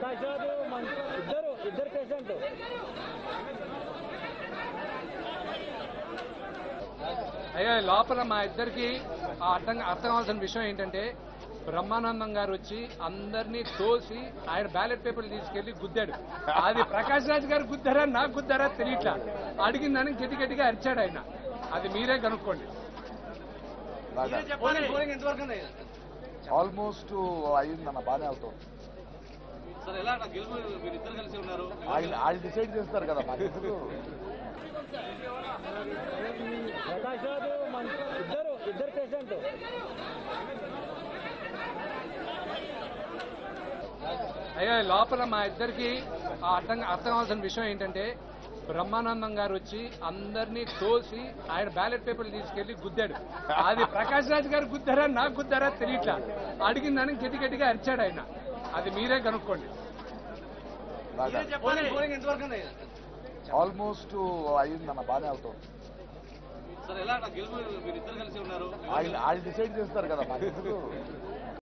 ప్రసాద్ మన ఇద్దరు ఇద్దరు పేషెంట్ అయ్యా లోపల మా ఇద్దరికి ఆ అర్థం అర్థం కావాల్సిన విషయం ఏంటంటే బ్రహ్మానందం గారు వచ్చి అందరినీ తోసి ఆయన బ్యాలెట్ పేపర్లు తీసుకెళ్లి గుద్దాడు అది ప్రకాష్ రాజ్ గారు గుద్దారా నాకు గుద్దారా తెలియట్లా అడిగిందని గట్టి గట్టిగా అరిచాడు ఆయన అది మీరే కనుక్కోండి ఆల్మోస్ట్ అయిందన్న బాగానే అవుతుంది సార్ ఎలా నా గెలుపు మీరు ఇద్దరు కలిసి ఉన్నారు వాళ్ళు వాళ్ళు డిసైడ్ చేస్తారు కదా మాకు ఎందుకు ప్రసాద్ మన ఇద్దరు ఇద్దరు పేషెంట్ అయ్యా లోపల మా ఇద్దరికి ఆ అర్థం అర్థం కావాల్సిన విషయం ఏంటంటే బ్రహ్మానందం గారు వచ్చి అందరినీ తోసి ఆయన బ్యాలెట్ పేపర్లు తీసుకెళ్లి గుద్దాడు అది ప్రకాష్ రాజ్ గారు గుద్దారా నాకు గుద్దారా తెలియట్లా అడిగిందని గట్టి గట్టిగా అరిచాడు ఆయన అది మీరే కనుక్కోండి బాగా పోలింగ్ ఎంతవరకు ఉంది? ఆల్మోస్ట్ అయిందన్న బాగానే అవుతుంది సార్ ఎలా నా గెలుపు మీరు ఇద్దరు కలిసి ఉన్నారు వాళ్ళు వాళ్ళు డిసైడ్ చేస్తారు కదా మాకు ఎందుకు